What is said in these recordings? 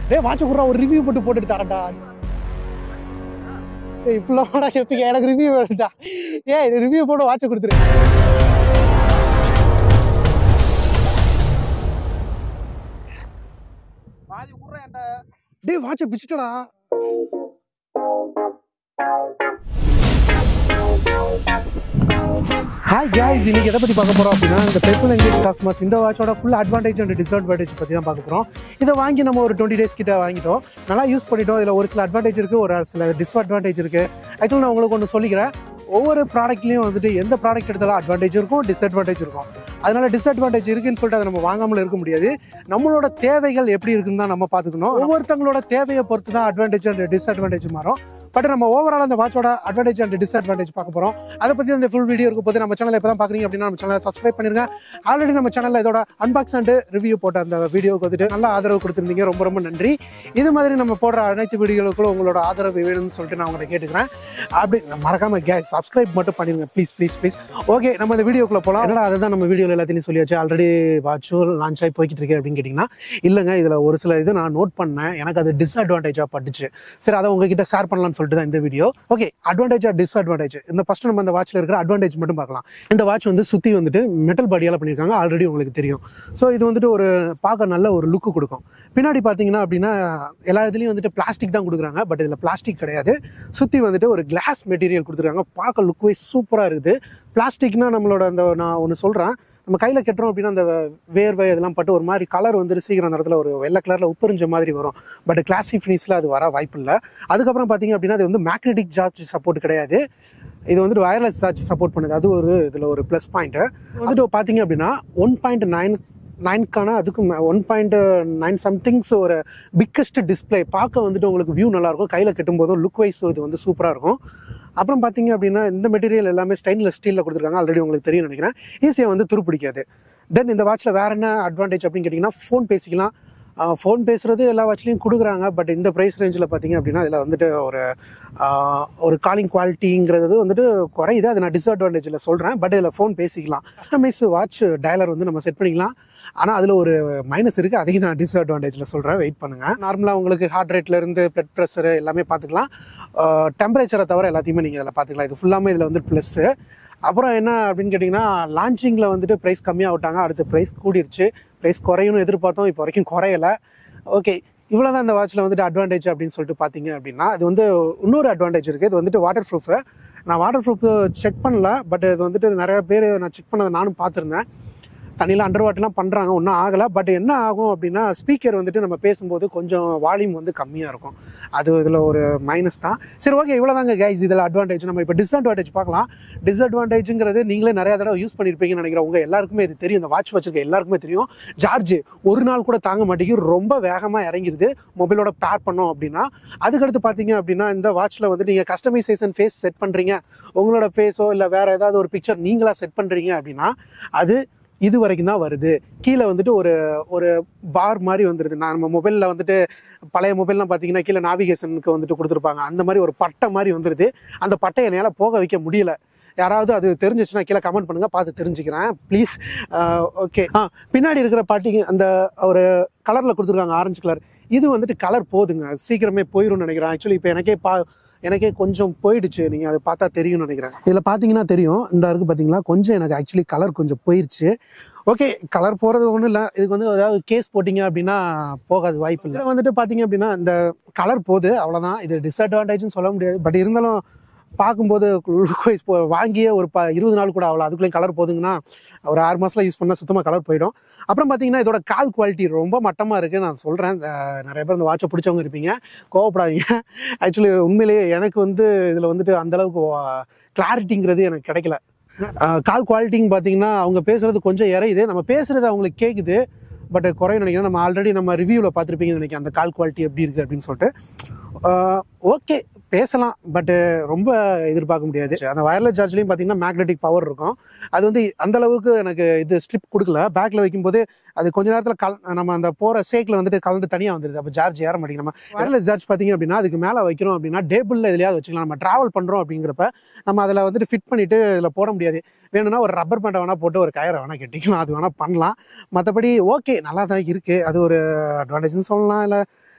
டேய் வாட்ச் குடுறா ஒரு ரிவ்யூ போட்டு போட்டுட்டு தரேன்டா ஏய் இப்பெல்லாம் கூட கேப்பீங்க எனக்கு ரிவ்யூ வேணும்டா ஏய் ரிவ்யூ போட்டு வாட்ச் கொடுத்துரு பாதி விட்றேன் என்கிட்ட டேய் வாட்சை பிச்சுட்டடா ஹாய் guys இன்னைக்கு எதை பற்றி பார்க்க போகிறோம் அப்படின்னா இந்த பெப்பல் எங்கேஜ் காஸ்மாஸ் இந்த வாட்சோட ஃபுல் அட்வான்டேஜ் அண்ட் டிஸ்அட்வான்டேஜ் பற்றி தான் பார்க்க போகிறோம் இதை வாங்கி நம்ம ஒரு டுவெண்ட்டி டேஸ் கிட்ட வாங்கிட்டோம் நல்லா யூஸ் பண்ணிட்டோம் இதில் ஒரு சில அட்வான்டேஜ் இருக்குது ஒரு சில டிஸ்அட்வான்டேஜ் இருக்குது ஆக்சுவலி நான் உங்களுக்கு ஒன்று சொல்லிக்கிறேன் ஒவ்வொரு ப்ராடக்ட்லையும் வந்துட்டு எந்த ப்ராடக்ட் எடுத்தாலும் அட்வான்டேஜ் இருக்கும் டிஸ்அட்வான்டேஜ் இருக்கும் அதனால டிஸ்அட்வான்டேஜ் இருக்குன்னு சொல்லிட்டு அதை நம்ம வாங்காமல் இருக்க முடியாது நம்மளோட தேவைகள் எப்படி இருக்குன்னு தான் நம்ம பார்த்துக்கணும் ஒவ்வொருத்தங்களோட தேவையை பொறுத்து தான் அட்வான்டேஜ் அண்ட் டிஸ்அட்வான்டேஜ் மாறும் பட் நம்ம ஓவரால் அந்த வாட்சோட அட்வான்டேஜ் அண்ட் டிஸ்அட்வான்டேஜ் பார்க்க போகிறோம் அதை பற்றி அந்த ஃபுல் வீடியோ இருக்க போது நம்ம சேனல் இப்போ தான் பார்க்குறீங்க அப்படின்னா நம்ம சேனலை சப்ஸ்கிரைப் பண்ணிருங்க ஆல்ரெடி நம்ம சேனலில் இதோட அன்பாக்ஸ் அண்ட் ரிவ்யூ போட்ட அந்த வீடியோக்கு வந்துட்டு நல்ல ஆதரவு கொடுத்துருந்தீங்க ரொம்ப ரொம்ப நன்றி இது மாதிரி நம்ம போடுற அனைத்து வீடியோகளுக்கும் உங்களோட ஆதரவு வேணும்னு சொல்லிட்டு நான் உங்களை கேட்டுக்கிறேன் அப்படி மறக்காம கேஸ் சப்ஸ்கிரைப் மட்டும் பண்ணிருங்க ப்ளீஸ் ப்ளீஸ் ப்ளீஸ் ஓகே நம்ம இந்த வீடியோக்குள்ள போகலாம் என்னடா அதுதான் நம்ம வீடியோவில் எல்லாத்தையும் சொல்லியாச்சு ஆல்ரெடி வாட்சும் லான்ச் ஆகி போய்கிட்டு இருக்கு அப்படின்னு கேட்டிங்கன்னா இல்லைங்க இதில் ஒரு சில இது நான் நோட் பண்ணேன் எனக்கு அது டிஸ்அட்வான்டேஜாக பட்டுச்சு சரி அதை உங்ககிட்ட ஷேர் பண்ணலாம்னு சொல்லிட்டு தான் இந்த வீடியோ ஓகே அட்வான்டேஜ் டிஸ்அட்வான்டேஜ் இந்த ஃபர்ஸ்ட் நம்ம அந்த வாட்சில் இருக்கிற அட்வான்டேஜ் மட்டும் பார்க்கலாம் இந்த வாட்ச் வந்து சுற்றி வந்துட்டு மெட்டல் பாடியால் பண்ணியிருக்காங்க ஆல்ரெடி உங்களுக்கு தெரியும் ஸோ இது வந்துட்டு ஒரு பார்க்க நல்ல ஒரு லுக்கு கொடுக்கும் பின்னாடி பார்த்தீங்கன்னா அப்படின்னா எல்லா இதுலேயும் வந்துட்டு பிளாஸ்டிக் தான் கொடுக்குறாங்க பட் இதில் பிளாஸ்டிக் கிடையாது சுற்றி வந்துட்டு ஒரு கிளாஸ் மெட்டீரியல் கொடுத்துருக்காங்க பார்க்க லுக் வைஸ் சூப்பராக இருக்குது பிளாஸ்டிக்னா நம்மளோட அந்த நான் ஒன்று சொல்கிறேன் நம்ம கையில் கட்டுறோம் அப்படின்னா அந்த வேர்வை இதெல்லாம் பட்டு ஒரு மாதிரி கலர் வந்துட்டு சீக்கிரம் அந்த இடத்துல ஒரு வெள்ளை கலரில் உப்பரிஞ்ச மாதிரி வரும் பட் கிளாசிக் ஃபினிஷில் அது வர வாய்ப்பு இல்லை அதுக்கப்புறம் பார்த்தீங்க அப்படின்னா அது வந்து மேக்னெட்டிக் சார்ஜ் சப்போர்ட் கிடையாது இது வந்துட்டு வயர்லெஸ் சார்ஜ் சப்போர்ட் பண்ணுது அது ஒரு இதில் ஒரு ப்ளஸ் பாயிண்ட்டு வந்துட்டு பார்த்தீங்க அப்படின்னா ஒன் பாயிண்ட் நைன் நைன்க்கான அதுக்கு ஒன் பாயிண்ட் நைன் சம்திங்ஸ் ஒரு பிக்கஸ்ட் டிஸ்பிளே பார்க்க வந்துட்டு உங்களுக்கு வியூ நல்லாயிருக்கும் கையில் கட்டும்போதும் லுக் வைஸ் இது வந்து சூப்பராக இருக்கும் அப்புறம் பார்த்தீங்க அப்படின்னா இந்த மெட்டீரியல் எல்லாமே ஸ்டெயின்லெஸ் ஸ்டீலில் கொடுத்துருக்காங்க ஆல்ரெடி உங்களுக்கு தெரியும் நினைக்கிறேன் ஈஸியாக வந்து துருப்பிடிக்காது தென் இந்த வாட்சில் வேற என்ன அட்வான்டேஜ் அப்படின்னு கேட்டிங்கன்னா ஃபோன் பேசிக்கலாம் ஃபோன் பேசுகிறது எல்லா வாட்ச்லையும் கொடுக்குறாங்க பட் இந்த ப்ரைஸ் ரேஞ்சில் பார்த்தீங்க அப்படின்னா இதில் வந்துட்டு ஒரு ஆஹ், ஒரு காலிங் குவாலிட்டிங்கிறது வந்துட்டு குறையுது அதை நான் டிஸ்அட்வான்டேஜில் சொல்கிறேன் பட் இதில் ஃபோன் பேசிக்கலாம் கஸ்டமைஸ் வாட்ச் டயலர் வந்து நம்ம செட் பண்ணிக்கலாம் ஆனால் அதில் ஒரு மைனஸ் இருக்குது அதையும் நான் டிஸ்அட்வான்டேஜில் சொல்கிறேன் வெயிட் பண்ணுங்கள் நார்மலாக உங்களுக்கு ஹார்ட் ரேட்லேருந்து பிளட் ப்ரெஷரு எல்லாமே பார்த்துக்கலாம் டெம்பரேச்சரை தவிர எல்லாத்தையுமே நீங்கள் இதில் பார்த்துக்கலாம் இது ஃபுல்லாமே இதில் வந்து ப்ளஸ்ஸு அப்புறம் என்ன அப்படின்னு கேட்டிங்கன்னா லான்ச்சிங்கில் வந்துட்டு ப்ரைஸ் கம்மியாக விட்டாங்க அடுத்து ப்ரைஸ் கூடிருச்சு ப்ரைஸ் குறையும்னு எதிர்பார்த்தோம் இப்போ வரைக்கும் குறையலை ஓகே இவ்வளோ தான் இந்த வாட்சில் வந்துட்டு அட்வான்டேஜ் அப்படின்னு சொல்லிட்டு பார்த்தீங்க அப்படின்னா இது வந்து இன்னொரு அட்வான்டேஜ் இருக்குது இது வந்துட்டு வாட்டர் ப்ரூஃபு நான் வாட்டர் ப்ரூஃப் செக் பண்ணல பட் இது வந்துட்டு நிறைய பேர் நான் செக் பண்ணதை நானும் பார்த்துருந்தேன் தண்ணியில் அண்டர் வாட்டர்லாம் பண்ணுறாங்க ஒன்றும் ஆகலை பட் என்ன ஆகும் அப்படின்னா ஸ்பீக்கர் வந்துட்டு நம்ம பேசும்போது கொஞ்சம் வால்யூம் வந்து கம்மியாக இருக்கும் அது இதில் ஒரு மைனஸ் தான் சரி ஓகே இவ்வளோ தாங்க கைஸ் இதில் அட்வான்டேஜ் நம்ம இப்போ டிஸ்அட்வான்டேஜ் பார்க்கலாம் டிஸ்அட்வான்டேஜுங்கிறது நீங்களே நிறைய தடவை யூஸ் பண்ணியிருப்பீங்கன்னு நினைக்கிறேன் உங்கள் எல்லாருக்குமே இது தெரியும் இந்த வாட்ச் வச்சிருக்க எல்லாருக்குமே தெரியும் சார்ஜ் ஒரு நாள் கூட தாங்க மாட்டேங்குது ரொம்ப வேகமாக இறங்கிடுது மொபைலோட பேர் பண்ணோம் அப்படின்னா அதுக்கடுத்து பார்த்தீங்க அப்படின்னா இந்த வாட்ச்சில் வந்து நீங்கள் கஸ்டமைசேஷன் ஃபேஸ் செட் பண்ணுறீங்க உங்களோட ஃபேஸோ இல்லை வேறு ஏதாவது ஒரு பிக்சர் நீங்களாக செட் பண்ணுறீங்க அப்படின்னா அது இது வரைக்கும் தான் வருது கீழே வந்துட்டு ஒரு ஒரு பார் மாதிரி வந்துடுது நான் நம்ம மொபைலில் வந்துட்டு பழைய மொபைல்லாம் பார்த்தீங்கன்னா கீழே நாவிகேஷனுக்கு வந்துட்டு கொடுத்துருப்பாங்க அந்த மாதிரி ஒரு பட்டை மாதிரி வந்துடுது அந்த பட்டையை என்னால் போக வைக்க முடியல யாராவது அது தெரிஞ்சிச்சுன்னா கீழே கமெண்ட் பண்ணுங்க பார்த்து தெரிஞ்சுக்கிறேன் ப்ளீஸ் ஓகே ஆ பின்னாடி இருக்கிற பாட்டிக்கு அந்த ஒரு கலரில் கொடுத்துருக்காங்க ஆரஞ்சு கலர் இது வந்துட்டு கலர் போதுங்க சீக்கிரமே போயிடும்னு நினைக்கிறேன் ஆக்சுவலி இப்போ எனக்கே பா எனக்கே கொஞ்சம் போயிடுச்சு நீங்கள் அதை பார்த்தா தெரியும்னு நினைக்கிறேன் இதில் பார்த்தீங்கன்னா தெரியும் இந்த இருக்குது பார்த்தீங்களா கொஞ்சம் எனக்கு ஆக்சுவலி கலர் கொஞ்சம் போயிடுச்சு ஓகே கலர் போகிறது ஒன்றும் இல்லை இதுக்கு வந்து ஏதாவது கேஸ் போட்டிங்க அப்படின்னா போகாது வாய்ப்பு இல்லை வந்துட்டு பார்த்தீங்க அப்படின்னா இந்த கலர் போகுது அவ்வளோதான் இது டிஸ்அட்வான்டேஜ்னு சொல்ல முடியாது பட் இருந்தாலும் பார்க்கும்போது லுக் வைஸ் வாங்கியே ஒரு ப இருபது நாள் கூட ஆகல அதுக்குள்ளேயும் கலர் போதுங்கன்னா ஒரு ஆறு மாதத்தில் யூஸ் பண்ணால் சுத்தமாக கலர் போயிடும் அப்புறம் பார்த்தீங்கன்னா இதோட கால் குவாலிட்டி ரொம்ப மட்டமாக இருக்குது நான் சொல்கிறேன் நிறைய பேர் இந்த வாட்சை பிடிச்சவங்க இருப்பீங்க கோவப்படாதீங்க ஆக்சுவலி உண்மையிலேயே எனக்கு வந்து இதில் வந்துட்டு அந்தளவுக்கு கிளாரிட்டிங்கிறது எனக்கு கிடைக்கல அஹ் கால் குவாலிட்டின்னு பார்த்தீங்கன்னா அவங்க பேசுறது கொஞ்சம் இறையுது நம்ம பேசுறது அவங்களுக்கு கேட்குது பட் குறையும் நினைக்கிறேன் நம்ம ஆல்ரெடி நம்ம ரிவ்யூவில் பார்த்துருப்பீங்கன்னு நினைக்கிறேன் அந்த கால் குவாலிட்டி எப்படி இருக்குது அப்படின்னு சொல்லிட்டு ஓகே பேசலாம் பட் ரொம்ப எதிர்பார்க்க முடியாது அந்த வயர்லெஸ் சார்ஜ்லையும் பார்த்தீங்கன்னா மேக்னெட்டிக் பவர் இருக்கும் அது வந்து அந்த அளவுக்கு எனக்கு இது ஸ்ட்ரிப் கொடுக்கல பேக்கில் வைக்கும்போது அது கொஞ்ச நேரத்தில் கல் நம்ம அந்த போகிற சேக்கில் வந்துட்டு கலந்து தனியாக வந்துடுது அப்போ சார்ஜ் ஏற மாட்டேங்குது நம்ம வயர்லெஸ் சார்ஜ் பார்த்தீங்க அப்படின்னா அதுக்கு மேலே வைக்கிறோம் அப்படின்னா டேபிளில் எதுலையாவது வச்சுக்கலாம் நம்ம ட்ராவல் பண்ணுறோம் அப்படிங்கிறப்ப நம்ம அதில் வந்துட்டு ஃபிட் பண்ணிட்டு இதில் போட முடியாது வேணும்னா ஒரு ரப்பர் பேண்டை வேணால் போட்டு ஒரு கயரை வேணால் கட்டிக்கலாம் அது வேணால் பண்ணலாம் மற்றபடி ஓகே நல்லா தான் இருக்குது அது ஒரு அட்வான்டேஜ்னு சொல்லலாம் இல்லை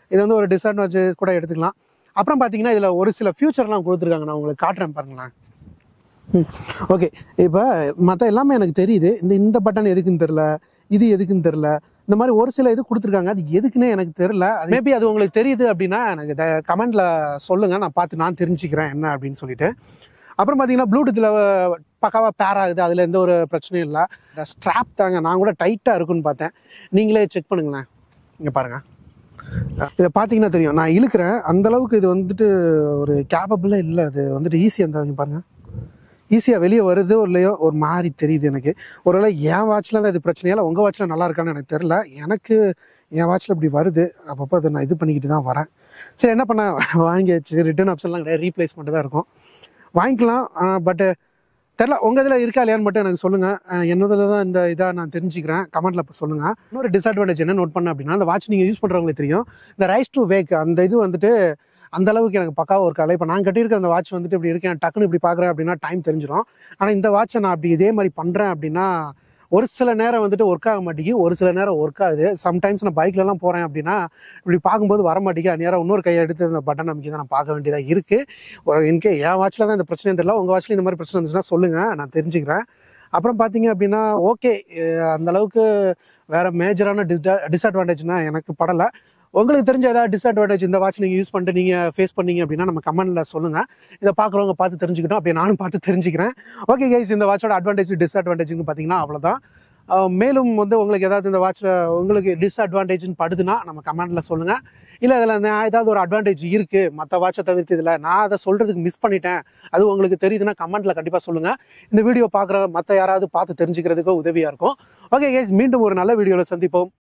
இது வந்து ஒரு டிஸ்அட்வான்டேஜ் கூட எடுத்துக்கலாம் அப்புறம் பார்த்தீங்கன்னா இதில் ஒரு சில ஃபியூச்சர்லாம் கொடுத்துருக்காங்க நான் உங்களுக்கு காட்டுறேன் பாருங்களேன் ஓகே இப்போ மற்ற எல்லாமே எனக்கு தெரியுது இந்த இந்த பட்டன் எதுக்குன்னு தெரில இது எதுக்குன்னு தெரில இந்த மாதிரி ஒரு சில இது கொடுத்துருக்காங்க அது எதுக்குன்னே எனக்கு தெரில மேபி அது உங்களுக்கு தெரியுது அப்படின்னா எனக்கு கமெண்ட்ல சொல்லுங்க நான் பார்த்து நான் தெரிஞ்சுக்கிறேன் என்ன அப்படின்னு சொல்லிட்டு அப்புறம் பார்த்தீங்கன்னா ப்ளூடூத்தில் பக்காவாக பேர் ஆகுது அதில் எந்த ஒரு பிரச்சனையும் இல்லை ஸ்ட்ராப் தாங்க நான் கூட டைட்டாக இருக்குன்னு பார்த்தேன் நீங்களே செக் பண்ணுங்களேன் இங்கே பாருங்கள் இதை பார்த்தீங்கன்னா தெரியும் நான் இழுக்கிறேன் அந்த அளவுக்கு இது வந்துட்டு ஒரு கேப்பபிளாக இல்லை அது வந்துட்டு ஈஸியாக இருந்தாங்க பாருங்க ஈஸியாக வெளியே வருதோ இல்லையோ ஒரு மாதிரி தெரியுது எனக்கு ஒருவேளை என் வாட்சில் தான் இது பிரச்சனையா இல்லை உங்கள் வாட்சில் நல்லா இருக்கான்னு எனக்கு தெரில எனக்கு என் வாட்சில் இப்படி வருது அப்பப்போ அதை நான் இது பண்ணிக்கிட்டு தான் வரேன் சரி என்ன பண்ண வாங்கியாச்சு ரிட்டர்ன் ஆப்ஷன்லாம் கிடையாது ரீப்ளேஸ்மெண்ட் தான் இருக்கும் வாங்கிக்கலாம் பட்டு தெரில உங்கள் இதில் இருக்கா இல்லையான்னு மட்டும் எனக்கு சொல்லுங்கள் என்னதில் தான் இந்த இதாக நான் தெரிஞ்சுக்கிறேன் கமெண்ட்டில் இப்போ சொல்லுங்கள் இன்னொரு டிஸ்அட்வான்டேஜ் என்ன நோட் பண்ண அப்படின்னா அந்த வாட்ச் நீங்கள் யூஸ் பண்ணுறவங்களுக்கு தெரியும் இந்த ரைஸ் டு வேக் அந்த இது வந்துட்டு அந்த அளவுக்கு எனக்கு பக்காவாக ஒரு கலை இப்போ நான் கட்டியிருக்க அந்த வாட்ச் வந்துட்டு இப்படி இருக்கேன் டக்குன்னு இப்படி பார்க்குறேன் அப்படின்னா டைம் தெரிஞ்சிடும் ஆனால் இந்த வாட்சை நான் அப்படி இதே மாதிரி பண்ணுறேன் அப்படின்னா ஒரு சில நேரம் வந்துட்டு ஒர்க் ஆக மாட்டேங்குது ஒரு சில நேரம் ஒர்க் ஆகுது சம்டைம்ஸ் நான் பைக்லலாம் போகிறேன் அப்படின்னா இப்படி பார்க்கும்போது வர மாட்டேங்குது நேரம் இன்னொரு கையை எடுத்து அந்த பட்டன் அமைக்கி தான் நான் பார்க்க வேண்டியதாக இருக்குது ஒரு இன்கே என் வாட்சில் தான் இந்த பிரச்சனை தெரியல உங்கள் வாட்சில் இந்த மாதிரி பிரச்சனை இருந்துச்சுன்னா சொல்லுங்கள் நான் தெரிஞ்சுக்கிறேன் அப்புறம் பார்த்தீங்க அப்படின்னா ஓகே அந்த அளவுக்கு வேற மேஜரான டிஸ்அட்வான்டேஜ்னா எனக்கு படலை உங்களுக்கு தெரிஞ்ச ஏதாவது டிஸ்அட்வான்டேஜ் இந்த வாட்ச் நீங்கள் யூஸ் பண்ணிட்டு நீங்கள் ஃபேஸ் பண்ணீங்க அப்படின்னா நம்ம கமெண்ட்ல சொல்லுங்கள் இதை பார்க்குறவங்க பார்த்து தெரிஞ்சுக்கிட்டோம் அப்படியே நானும் பார்த்து தெரிஞ்சுக்கிறேன் ஓகே கைஸ் இந்த வாட்சோட அட்வான்டேஜ் டிஸ்அட்வான்டேஜ்னு பார்த்தீங்கன்னா அவ்வளோதான் அஹ் மேலும் வந்து உங்களுக்கு ஏதாவது இந்த வாட்சில் உங்களுக்கு டிஸ்அட்வான்டேஜ்னு படுதுன்னா நம்ம கமெண்ட்ல சொல்லுங்கள் இல்லை அதில் நான் ஏதாவது ஒரு அட்வான்டேஜ் இருக்குது மற்ற வாட்சை தவிர்த்து இதில் நான் அதை சொல்கிறதுக்கு மிஸ் பண்ணிட்டேன் அது உங்களுக்கு தெரியுதுன்னா கமெண்ட்ல கண்டிப்பாக சொல்லுங்கள் இந்த வீடியோ பார்க்குற மற்ற யாராவது பார்த்து தெரிஞ்சுக்கிறதுக்கு உதவியாக இருக்கும் ஓகே கைஸ் மீண்டும் ஒரு நல்ல வீடியோவில் சந்திப்போம்